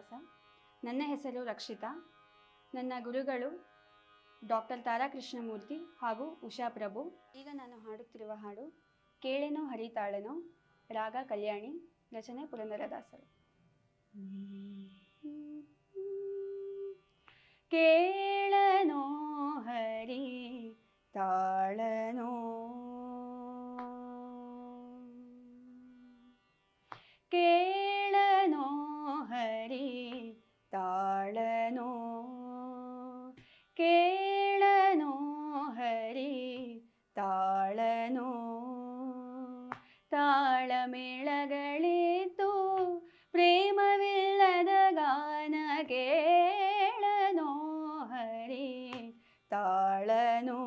ಪುನರ್ವಸ ನನ್ನ ಹೆಸರು ರಕ್ಷಿತಾ ನನ್ನ ಗುರುಗಳು ಡಾಕ್ಟರ್ ತಾರಾ ಕೃಷ್ಣಮೂರ್ತಿ ಹಾಗೂ ಉಷಾ ಪ್ರಭು ಈಗ ನಾನು ಹಾಡುತ್ತಿರುವ ಹಾಡು ಕೇಳೆನೋ ಹರಿತಾಳೆನೋ ರಾಗ ಕಲ್ಯಾಣಿ ರಚನೆ ಪುರಂದರದಾಸರು ಕೇಳನೋ ಹರಿ ತಾಳನೋ ಕೇಳನೋ ಹರಿ ತಾಳನೋ ಕೇಳನೋ ಹರಿ ತಾಳನೋ ತಾಳಮೇಳಗಳಿತು ಪ್ರೇಮವಿಲ್ಲದ ಗಾನ ಕೇಳನೋ ಹರಿ ತಾಳನೋ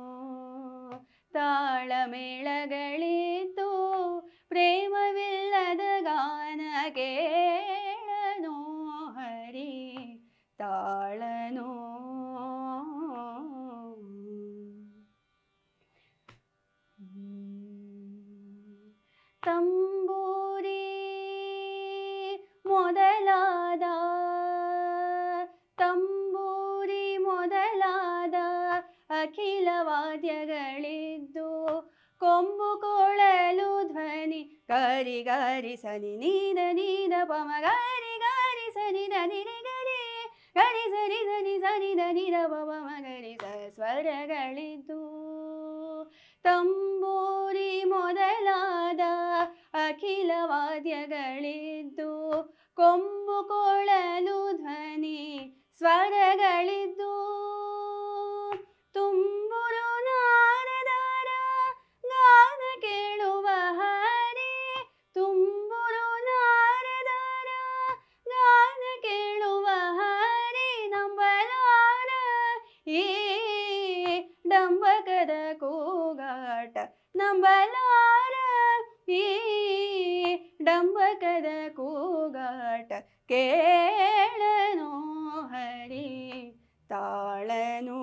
ತಾಳಮೇಳಗಳಿತು ಪ್ರೇಮವಿಲ್ಲದ ಗಾನ ಕೇಳನೋ ಹರಿ ತಾಳನೋ ತಂಬೂರಿ ಮೊದಲಾದ ತಂಬೂರಿ ಮೊದಲಾದ ಅಖಿಲ ವಾದ್ಯಗಳಿದ್ದು ಕೊಂಬು ಕೊಳಲು ಧ್ವನಿ ಗರಿ ಗರಿ ಸನಿ ನೀದ ನೀದ ಪಮ ಗರಿ ಗರಿ ಸನಿ ಧನಿ ರಿ ಗರಿ ಗರಿ ಸರಿ ಧನಿ ಸನಿ ಧನಿ ದ ಪಮ ಗರಿ ಸ ಸ್ವರಗಳಿದ್ದು ತಂಬೂರಿ ಮೊದಲಾದ ಅಖಿಲ ವಾದ್ಯಗಳಿದ್ದು ಕೊಂಬು ಕೊಳಲು ಧ್ವನಿ ಸ್ವರಗಳಿದ್ದು ತುಂಬುರು ನಾರದರ ಗಾನ ಕೇಳುವ ಹರಿ ತುಂಬುರು ನಾರದರ ಗಾನ ಕೇಳುವ ಹರಿ ನಂಬಲಾರ ಈ ಡಂಬಕದ ಕೂಗಾಟ ನಂಬಲಾರ ಈ ಡಂಬಕದ ಕೂಗಾಟ ಕೇಳನೋ ಹರಿ ತಾಳನೋ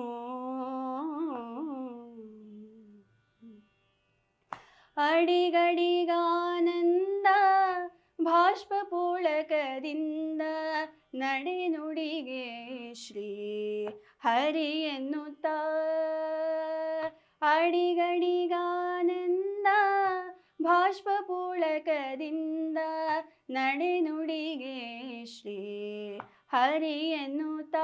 ಅಡಿಗಡಿಗಾನಂದ ಬಾಷ್ಪ ಪೂಳಕದಿಂದ ನಡೆನುಡಿಗೆ ಶ್ರೀ ಹರಿ ಎನ್ನುತ್ತ ಅಡಿಗಡಿಗಾನಂದ ಬಾಷ್ಪ ಪೂಳಕದಿಂದ ನಡೆನುಡಿಗೆ ಶ್ರೀ ಹರಿ ಎನ್ನುತ್ತ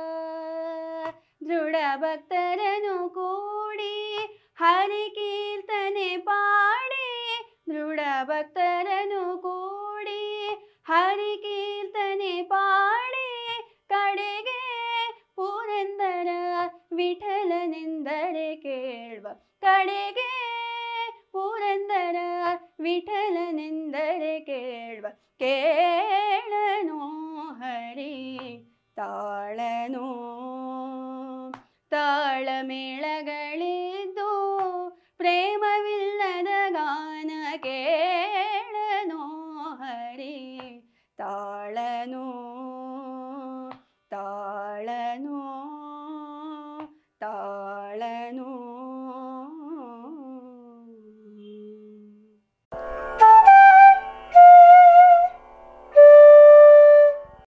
ದೃಢ ಭಕ್ತರನು ಕೂಡಿ ಹರಿ ಕೀರ್ತನೆ ಪಾಡಿ ದೃಢ ಭಕ್ತರನು ಕೂಡಿ ಹರಿ ಕೀರ್ತನೆ ಪಾಡಿ ಕಡೆಗೆ ಪುರಂದರ ವಿಠಲನೆಂದರೆ ಕೇಳುವ ಕಡೆಗೆ ಪುರಂದರ ವಿಠಲನೆಂದರೆ ಕೇಳುವ ಕೇಳನೋ ಹರಿ ತಾಳನೋ ತಾಳಮೇಳಗಳಿದ್ದು ಪ್ರೇಮವಿಲ್ಲದ ಗಾನ ಕೇಳನೋ ಹರಿ ತಾಳನೋ ತಾಳನೋ